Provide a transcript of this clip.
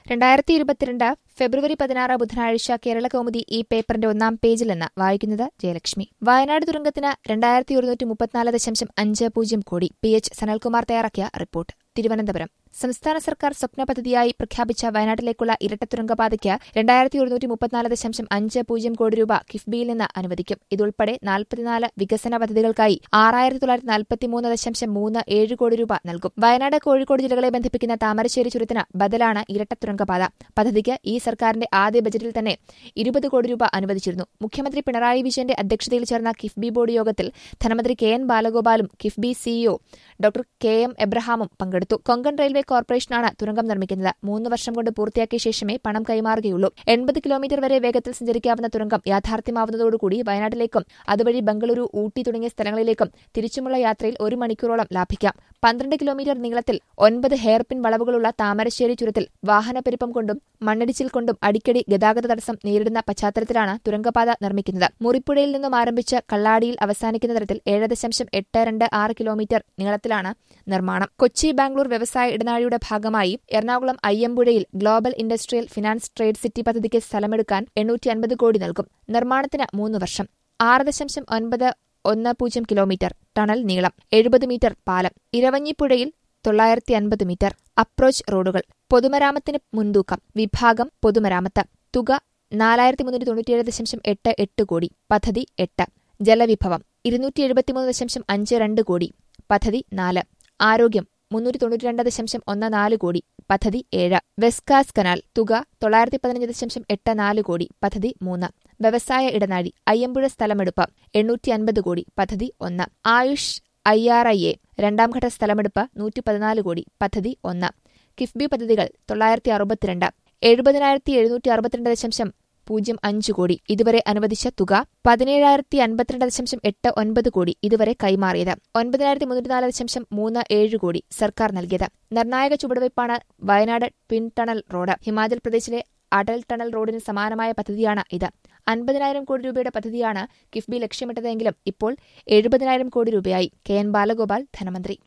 രണ്ടായിരത്തി ഇരുപത്തിരണ്ട് ഫെബ്രുവരി പതിനാറ് ബുധനാഴ്ച കേരള കൗമുദി ഈ പേപ്പറിന്റെ ഒന്നാം പേജിൽ നിന്ന് വായിക്കുന്നത് ജയലക്ഷ്മി വയനാട് തുരങ്കത്തിന് രണ്ടായിരത്തി ഒരുന്നൂറ്റി മുപ്പത്തിനാല് ദശാംശം അഞ്ച് പൂജ്യം കോടി പി എച്ച് സനൽകുമാർ തയ്യാറാക്കിയ റിപ്പോർട്ട് തിരുവനന്തപുരം സംസ്ഥാന സർക്കാർ സ്വപ്ന പദ്ധതിയായി പ്രഖ്യാപിച്ച വയനാട്ടിലേക്കുള്ള ഇരട്ട തുരങ്കപാതയ്ക്ക് രണ്ടായിരത്തി ഒരുന്നൂറ്റി മുപ്പത്തിനാല് ദശാംശം അഞ്ച് പൂജ്യം കോടി രൂപ കിഫ്ബിയിൽ നിന്ന് അനുവദിക്കും ഇതുൾപ്പെടെ നാൽപ്പത്തിനാല് വികസന പദ്ധതികൾക്കായി ആറായിരത്തി തൊള്ളായിരത്തി നാൽപ്പത്തിമൂന്ന് ദശാംശം മൂന്ന് ഏഴ് കോടി രൂപ നൽകും വയനാട് കോഴിക്കോട് ജില്ലകളെ ബന്ധിപ്പിക്കുന്ന താമരശ്ശേരി ചുരത്തിന് ബദലാണ് ഇരട്ട തുരങ്കപാത പദ്ധതിക്ക് ഈ സർക്കാരിന്റെ ആദ്യ ബജറ്റിൽ തന്നെ ഇരുപത് കോടി രൂപ അനുവദിച്ചിരുന്നു മുഖ്യമന്ത്രി പിണറായി വിജയന്റെ അധ്യക്ഷതയിൽ ചേർന്ന കിഫ്ബി ബോർഡ് യോഗത്തിൽ ധനമന്ത്രി കെ എൻ ബാലഗോപാലും KIIFB CEO doctor K M എബ്രഹാമും പങ്കെടുത്തു കൊങ്കൺ റെയിൽവേ കോർപ്പറേഷനാണ് തുരങ്കം നിർമ്മിക്കുന്നത് മൂന്ന് വർഷം കൊണ്ട് പൂർത്തിയാക്കിയ ശേഷമേ പണം കൈമാറുകയുള്ളൂ എൺപത് കിലോമീറ്റർ വരെ വേഗത്തിൽ സഞ്ചരിക്കാവുന്ന തുരങ്കം യാഥാർത്ഥ്യമാവുന്നതോടുകൂടി വയനാട്ടിലേക്കും അതുവഴി ബംഗളൂരു ഊട്ടി തുടങ്ങിയ സ്ഥലങ്ങളിലേക്കും തിരിച്ചുമുള്ള യാത്രയിൽ ഒരു മണിക്കൂറോളം ലാഭിക്കാം പന്ത്രണ്ട് കിലോമീറ്റർ നീളത്തിൽ ഒൻപത് ഹെയർപിൻ വളവുകളുള്ള താമരശ്ശേരി ചുരത്തിൽ വാഹനപ്പെരുപ്പം കൊണ്ടും മണ്ണിടിച്ചിൽ കൊണ്ടും അടിക്കടി ഗതാഗത തടസ്സം നേരിടുന്ന പശ്ചാത്തലത്തിലാണ് തുരങ്കപാത നിർമ്മിക്കുന്നത് മുറിപ്പുഴയിൽ നിന്നും ആരംഭിച്ച് കള്ളാടിയിൽ അവസാനിക്കുന്ന തരത്തിൽ ഏഴ് ദശാംശം എട്ട് രണ്ട് ആറ് കിലോമീറ്റർ നീളത്തിലാണ് നിർമ്മാണം കൊച്ചി ബാംഗ്ലൂർ വ്യവസായ ഇടനാഴിയുടെ ഭാഗമായി എറണാകുളം അയ്യമ്പുഴയിൽ global industrial finance trade city പദ്ധതിക്ക് സ്ഥലമെടുക്കാൻ എണ്ണൂറ്റി അൻപത് കോടി നൽകും നിർമ്മാണത്തിന് മൂന്ന് വർഷം ആറ് ദശാംശം ഒൻപത് ഒന്ന് പൂജ്യം കിലോമീറ്റർ ടണൽ നീളം എഴുപത് മീറ്റർ പാലം ഇരവഞ്ഞിപ്പുഴയിൽ തൊള്ളായിരത്തി അൻപത് മീറ്റർ അപ്രോച്ച് റോഡുകൾ പൊതുമരാമത്തിന് മുൻതൂക്കം വിഭാഗം പൊതുമരാമത്ത് തുക നാലായിരത്തി മുന്നൂറ്റി തൊണ്ണൂറ്റിയേഴ് ദശാംശം എട്ട് എട്ട് കോടി പദ്ധതി എട്ട് ജലവിഭവം ഇരുന്നൂറ്റി എഴുപത്തിമൂന്ന് ദശാംശം അഞ്ച് രണ്ട് കോടി പദ്ധതി നാല് ആരോഗ്യം മുന്നൂറ്റി തൊണ്ണൂറ്റിരണ്ട് ദശാംശം ഒന്ന് നാല് കോടി പദ്ധതി ഏഴ് വെസ്കാസ് കനാൽ തുക തൊള്ളായിരത്തി പതിനഞ്ച് ദശാംശം എട്ട് നാല് കോടി പദ്ധതി മൂന്ന് വ്യവസായ ഇടനാഴി അയ്യമ്പുഴ സ്ഥലമെടുപ്പ് എണ്ണൂറ്റി അൻപത് കോടി പദ്ധതി ഒന്ന് Ayush I R I A രണ്ടാം ഘട്ട സ്ഥലമെടുപ്പ് നൂറ്റി പതിനാല് കോടി പദ്ധതി ഒന്ന് കിഫ്ബി പദ്ധതികൾ തൊള്ളായിരത്തി അറുപത്തിരണ്ട് എഴുപതിനായിരത്തി എഴുന്നൂറ്റി അറുപത്തിരണ്ട് ദശാംശം പൂജ്യം അഞ്ച് കോടി ഇതുവരെ അനുവദിച്ച തുക പതിനേഴായിരത്തി അൻപത്തിരണ്ട് ദശാംശം എട്ട് ഒൻപത് കോടി ഇതുവരെ കൈമാറിയത് ഒൻപതിനായിരത്തി മുന്നൂറ്റി നാല് ദശാംശം മൂന്ന് ഏഴ് കോടി സർക്കാർ നൽകിയത് നിർണായക ചുവടുവയ്പ്പാണ് Wayanad twin tunnel road Himachal പ്രദേശിലെ അടൽ ടണൽ റോഡിന് സമാനമായ പദ്ധതിയാണ് ഇത് അൻപതിനായിരം കോടി രൂപയുടെ പദ്ധതിയാണ് കിഫ്ബി ലക്ഷ്യമിട്ടതെങ്കിലും ഇപ്പോൾ എഴുപതിനായിരം കോടി രൂപയായി കെ എൻ ബാലഗോപാൽ ധനമന്ത്രി